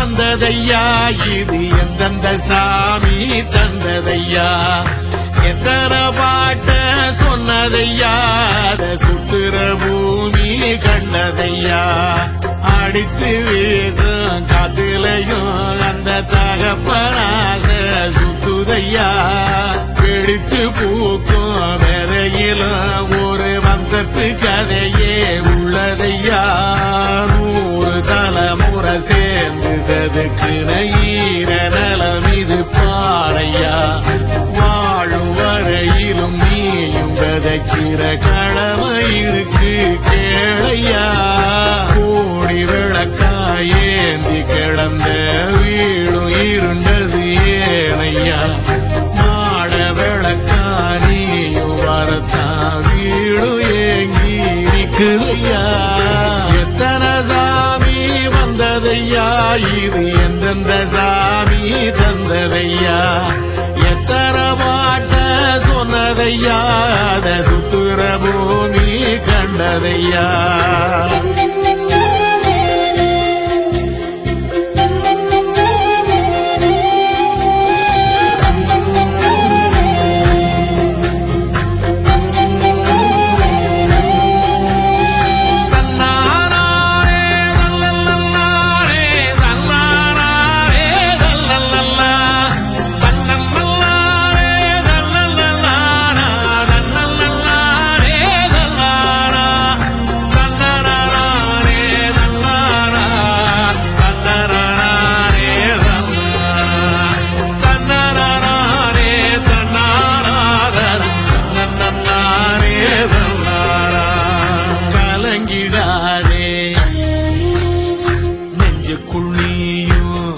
வந்ததையா இது எந்தெந்த சாமி தந்ததையா எத்தனை பாட்ட சொன்னதையா அத சுத்துற பூமி கண்டதையா அடிச்சு வீசும் காத்துலையும் அந்த தகப்பனாச சுத்துதையா பிடிச்சு பூக்கும் விதையிலும் ஒரு வம்சத்து கதையே உள்ளதையா நூறு தலைமுறை சேர்ந்து செதுக்குன ஈர நலம் இது பாறையா வாழும் வரையிலும் நீயும் விதைக்கிற கடமை இருக்கு கேளையா கோடி விளக்காய் ஏந்தி கிடந்த வீடும் இருண்டது ஏனையா மாட விளக்கா நீயும் வரத்தான் வீடும் ஏங்கி இருக்குதையா எத்தனை சாமி வந்ததையா இது எந்தெந்த சாமி தந்ததையா எத்தனை பாட்ட சொன்னதையா அத சுத்துற பூமி கண்டதையா தன்னாரே தல்லல்லல்லாரே தன்னாரே தல்லல்லல்லா தன்னல்லல்லாரே தல்லல்லல்லாரா தன்னல்லல்லாரே தல்லாரா தன்னராரே தல்லாரா தன்னராரே தல்லாரா தன்னராரே தன்னாரா தன்னல்லாரே தல்லாரா கலங்கிடாதே நெஞ்சுக்குள்ளியும்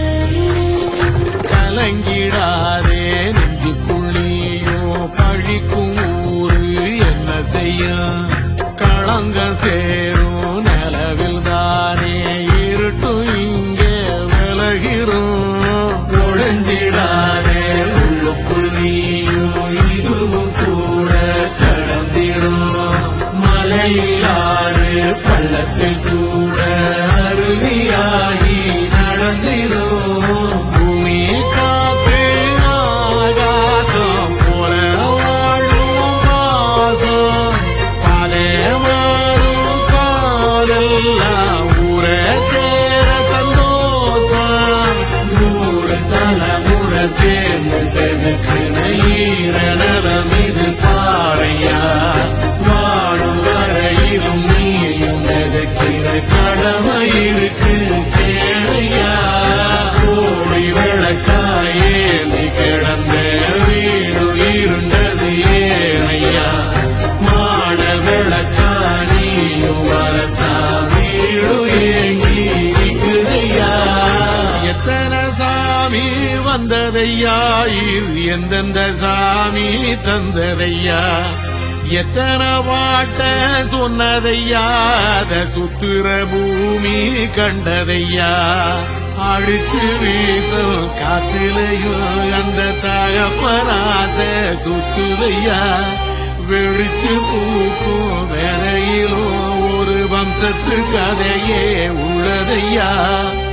கலங்கிடாதே நெஞ்சுக்குள்ளியும் பழிக்கும் ஊரு என்ன செய்யும் களங்க சேரும் நிலவில் தானே இருட்டும் இங்கே விலகிறோம் ஒழிஞ்சிடாதே உள்ளுக்குள் நீயும் இதுவும் கூட கடந்திரும் மலையிலாறு பள்ளத்தில் கூட அருவியாகி நடந்திரும் பூமி காத்து ஆகாசம் போல வாழும் பாசம் பாலே மாறும் காலெல்லாம் ஊரே சேர சந்தோஷம் நூறு தலைமுறை சேர்ந்து செதுக்குன ஈரணம் இது பாறையா வாழும் வரையிலும் நீயும் மிதக்கிற கடமை இருக்கு கேளையா கோடி விளக்காயேந்தி கிடந்த வீடு இருண்டது ஏனையா மாட விளக்கா நீயும் வரத்தா வீடு ஏங்கி இருக்குதையா எத்தனை சாமி வந்ததையா இது எந்தெந்த சாமி தந்ததையா எத்தனை பாட்ட சொன்னதையா அத சுத்துற பூமி கண்டதையா அடிச்சு வீசும் காத்திலையும் அந்த தகப்பனாச சுத்துதையா வெடிச்சு பூக்கும் வேலையிலும் ஒரு வம்சத்து கதையே உள்ளதையா